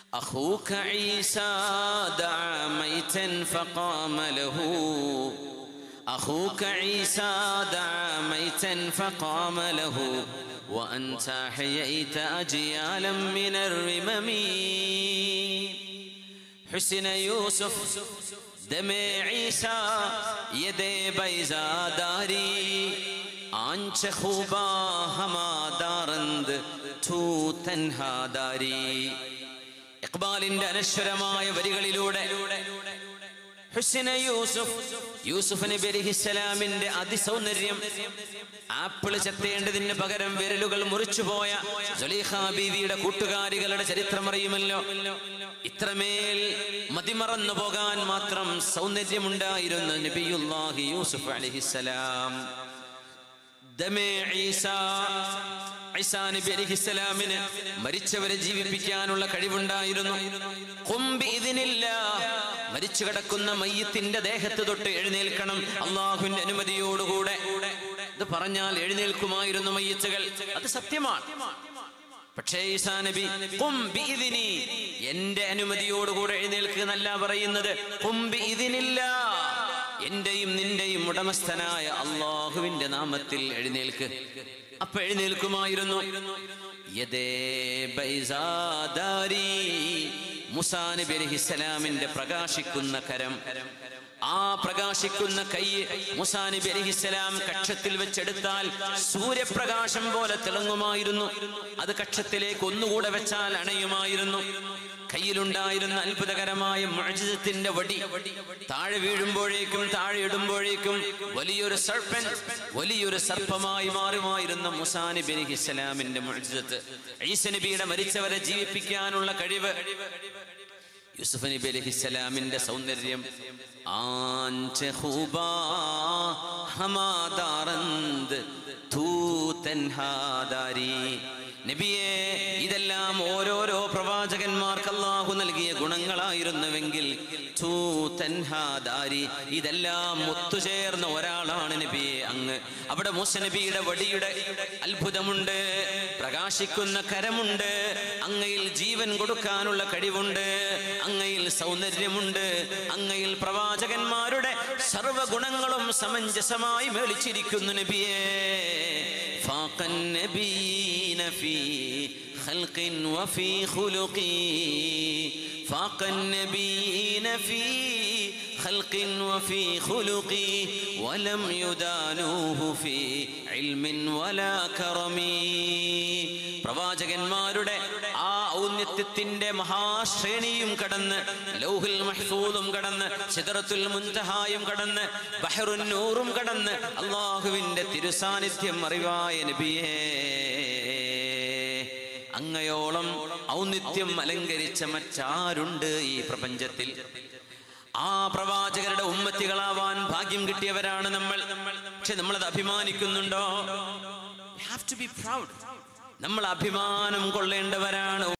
أخوك عيسى دعا ميتا فقام له أخوك عيسى دعا ميتا فقام له وأنت أحييت أجيالا من الرمم حسن يوسف دم عيسى يد بيزا داري آنچ خوبا ഹമാ ദാറന്ത് തൂ തൻഹാദാരി ഇഖ്ബാലിന്റെ അനശ്വരമായ വരികളിലൂടെ ഹുസ്ന യൂസുഫ് യൂസുഫ് നബി അലിഹിസ്സലാമിന്റെ അതിസൗന്ദര്യം ആപ്പിള് ചെത്തേണ്ടതിന് പകരം വിരലുകൾ മുറിച്ചുപോയ സുലൈഖ ബീവിയുടെ കൂട്ടുകാരികളുടെ ചരിത്രം അറിയുമല്ലോ ഇത്രമേൽ മതിമറന്നു പോകാൻ മാത്രം സൗന്ദര്യമുണ്ടായിരുന്നു നബിയുല്ലാഹി യൂസുഫ് അലിഹിസ്സലാം ദമേ ഈസ ഈസാ നബി അലിഹിസ്സലാമിന് മരിച്ചവരെ ജീവിപ്പിക്കാനുള്ള കഴിവുണ്ടായിരുന്നു ഖുംബി ഇതിനില്ല മരിച്ചു കിടക്കുന്ന മയ്യത്തിന്റെ ദേഹത്ത് തൊട്ട് എഴുന്നേൽക്കണം അള്ളാഹുവിന്റെ അനുമതിയോടുകൂടെ ഇത് പറഞ്ഞാൽ എഴുന്നേൽക്കുമായിരുന്നു മയ്യത്തുകൾ അത് സത്യമാണ് പക്ഷേ ഈസാ നബി "ഖും ബിഇദ്നി", എന്റെ അനുമതിയോടുകൂടെ എഴുന്നേൽക്കുക എന്നല്ല പറയുന്നത് "ഖും ബിഇദ്നില്ല", എന്റെയും നിന്റെയും ഉടമസ്ഥനായ അള്ളാഹുവിന്റെ നാമത്തിൽ എഴുന്നേൽക്ക് അപ്പൊ എഴുന്നേൽക്കുമായിരുന്നു യദേ ബൈസാദാരി മുസാ നബി അലൈഹിസ്സലാമിന്റെ പ്രകാശിക്കുന്ന കരം ആ പ്രകാശിക്കുന്ന കൈ മുസാ നബി അലൈഹിസ്സലാം കക്ഷത്തിൽ വെച്ചെടുത്താൽ സൂര്യപ്രകാശം പോലെ തിളങ്ങുമായിരുന്നു അത് കക്ഷത്തിലേക്ക് ഒന്നുകൂടെ വെച്ചാൽ അണയുമായിരുന്നു കയ്യിലുണ്ടായിരുന്ന അത്ഭുതകരമായ മുഅ്ജിസത്തിന്റെ വടി താഴെ വീഴുമ്പോഴേക്കും താഴെ ഇടുമ്പോഴേക്കും വലിയൊരു സർപ്പൻ വലിയൊരു സർപ്പമായി മാറുമായിരുന്ന മുസാ നബി അലൈഹിസ്സലാമിന്റെ മുഅ്ജിസത്ത് ഈസ നബിയുടെ മരിച്ചവരെ ജീവിപ്പിക്കാനുള്ള കഴിവ് യൂസുഫ് നബി അലൈഹിസ്സലാമിന്റെ സൗന്ദര്യം ആഞ്ച ഖൂബാ ഹമാദാറന്ത് തൂ തൻഹാദാരി നബിയെ ഇതെല്ലാം ഓരോരോ പ്രവാചകന്മാർക്ക് അല്ലാഹു നൽകിയ ഗുണങ്ങളായിരുന്നുവെങ്കിൽ തൂ തൻഹാദാരി ഇതെല്ലാം ഒത്തുചേർന്ന ഒരാളാണ് നബിയെ അങ്ങ് അവിടെ മൂസ നബിയുടെ വടിയുടെ അത്ഭുതമുണ്ട് പ്രകാശിക്കുന്ന കരമുണ്ട് അങ്ങയിൽ ജീവൻ കൊടുക്കാനുള്ള കഴിവുണ്ട് അങ്ങയിൽ സൗന്ദര്യമുണ്ട് അങ്ങയിൽ പ്രവാചകന്മാരുടെ സർവഗുണങ്ങളും സമഞ്ജസമായി മേളിച്ചിരിക്കുന്നു നബിയേ فاق النبيين في خلق وفي خلق فاق النبيين في خلق وفي خلق ولم يدانوه في علم ولا كرم പ്രവാചകന്മാരുടെ ആ ഔന്നത്യത്തിന്റെ മഹാശ്രേണിയും കടന്ന് ലൗഹുൽ മഹ്ഫൂദും കടന്ന് സിദറത്തുൽ മുൻതഹായും കടന്ന് ബഹറുൻ നൂറും കടന്ന് അള്ളാഹുവിന്റെ തിരുസാന്നിധ്യം അറിവായ നബിയേ അങ്ങയോളം ഔന്നിത്യം അലങ്കരിച്ച മറ്റാരുണ്ട് ഈ പ്രപഞ്ചത്തിൽ ആ പ്രവാചകരുടെ ഉമ്മത്തികളാവാൻ ഭാഗ്യം കിട്ടിയവരാണ് നമ്മൾ പക്ഷെ നമ്മളത് അഭിമാനിക്കുന്നുണ്ടോ ഹാവ് ടു ബി പ്രൗഡ് നമ്മൾ അഭിമാനം കൊള്ളേണ്ടവരാണ്